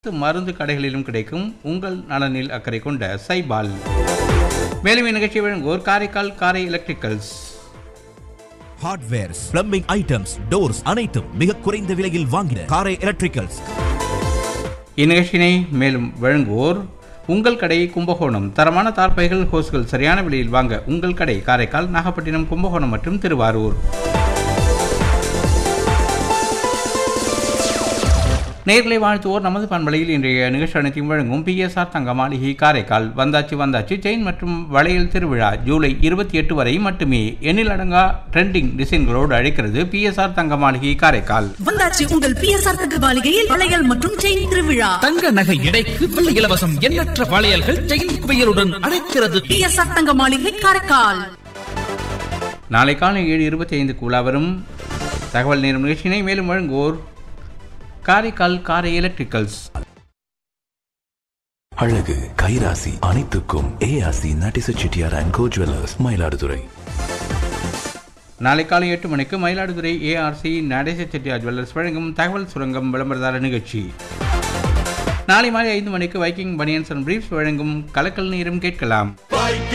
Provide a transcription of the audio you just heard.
மருந்து கடைகளிலும் கிடைக்கும் உங்கள் நலனில் அக்கறை கொண்ட சைபால் மேலும் இந்நிகழ்ச்சி வழங்குவோர் Karaikal Karai electricals hardwares plumbing items doors அனைத்தும் மிக குறைந்த விலையில் வாங்கின காரை எலக்ட்ரிக்கல்ஸ் இந்நிகழ்ச்சியினை மேலும் வழங்குவோர் உங்கள் கடை கும்பகோணம் தரமான தார்பைகள் ஹோஸ்கள் சரியான விலையில் வாங்க உங்கள் கடை காரைக்கால் நாகப்பட்டினம் கும்பகோணம் மற்றும் திருவாரூர் நேர்களை வாழ்த்துவோர் நமது பண்பலையில் இன்றைய நிகழ்ச்சி அனைத்தையும் வழங்கும் பிஎஸ்ஆர் தங்க மாளிகை காரைக்கால் வந்தாச்சு வந்தாச்சு செயின் மற்றும் வளையல் திருவிழா ஜூலை இருபத்தி எட்டு வரை மட்டுமே எண்ணில் அடங்கா ட்ரெண்டிங் டிசைன்களோடு அழைக்கிறது பிஎஸ்ஆர் தங்க மாளிகை காரைக்கால் வந்தாச்சு உங்கள் பிஎஸ்ஆர் தங்க மாளிகையில் வளையல் மற்றும் செயின் திருவிழா தங்க நகை எடைக்கு வெள்ளி இலவசம் எண்ணற்ற வளையல்கள் செயின் குவியலுடன் அழைக்கிறது பிஎஸ்ஆர் தங்க மாளிகை காரைக்கால் நாளை காலை ஏழு இருபத்தி ஐந்துக்கு உலா வரும் தகவல் நேரம் நிகழ்ச்சியினை மேலும் வழங்குவோர் காரைக்கால் காரை எலக்ட்ரிக்கல்ஸ் அழகு கைராசி அனைத்துக்கும் ஏஆசி நட்டிச Chettiar and co jewellers Mayiladuthurai நாளை காலை எட்டு மணிக்கு மயிலாடுதுறை ஏஆர்சி நடேச செட்டியார் ஜுவல்லர்ஸ் வழங்கும் தகவல் சுரங்கம் விளம்பரதார நிகழ்ச்சி நாளை மாலை ஐந்து மணிக்கு வைக்கிங் பனியன்ஸ் அண்ட் பிரீஃப்ஸ் வழங்கும் கலக்கல் நீரும் கேட்கலாம்